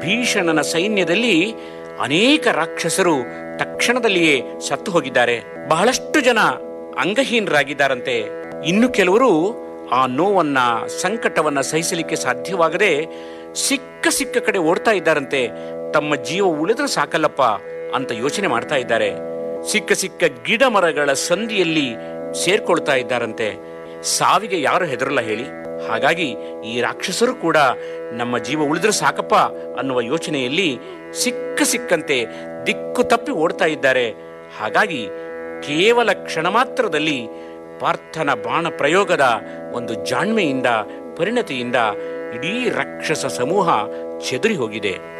ಭೀಷಣನ ಸೈನ್ಯದಲ್ಲಿ ಅನೇಕ ರಾಕ್ಷಸರು ತಕ್ಷಣದಲ್ಲಿಯೇ ಸತ್ತು ಹೋಗಿದ್ದಾರೆ ಬಹಳಷ್ಟು ಜನ ಅಂಗಹೀನರಾಗಿದ್ದಾರಂತೆ ಇನ್ನು ಕೆಲವರು ಆ ನೋವನ್ನ ಸಂಕಟವನ್ನ ಸಹಿಸಲಿಕ್ಕೆ ಸಾಧ್ಯವಾಗದೆ ಸಿಕ್ಕ ಸಿಕ್ಕ ಕಡೆ ಓಡ್ತಾ ಇದ್ದಾರಂತೆ ತಮ್ಮ ಜೀವ ಉಳಿದ್ರೆ ಸಾಕಲ್ಲಪ್ಪ ಅಂತ ಯೋಚನೆ ಮಾಡ್ತಾ ಇದ್ದಾರೆ ಸಿಕ್ಕ ಸಿಕ್ಕ ಗಿಡ ಮರಗಳ ಸಂಧಿಯಲ್ಲಿ ಸೇರ್ಕೊಳ್ತಾ ಇದ್ದಾರಂತೆ ಸಾವಿಗೆ ಯಾರು ಹೆದರಲ್ಲ ಹೇಳಿ ಹಾಗಾಗಿ ಈ ರಾಕ್ಷಸರು ಕೂಡ ನಮ್ಮ ಜೀವ ಉಳಿದ್ರೆ ಸಾಕಪ್ಪ ಅನ್ನುವ ಯೋಚನೆಯಲ್ಲಿ ಸಿಕ್ಕ ಸಿಕ್ಕಂತೆ ದಿಕ್ಕು ತಪ್ಪಿ ಓಡ್ತಾ ಇದ್ದಾರೆ ಹಾಗಾಗಿ ಕೇವಲ ಕ್ಷಣ ಮಾತ್ರದಲ್ಲಿ ಪಾರ್ಥನ ಬಾಣ ಪ್ರಯೋಗದ ಒಂದು ಜಾಣ್ಮೆಯಿಂದ ಪರಿಣತಿಯಿಂದ ಇಡೀ ರಾಕ್ಷಸ ಸಮೂಹ ಚೆದರಿ ಹೋಗಿದೆ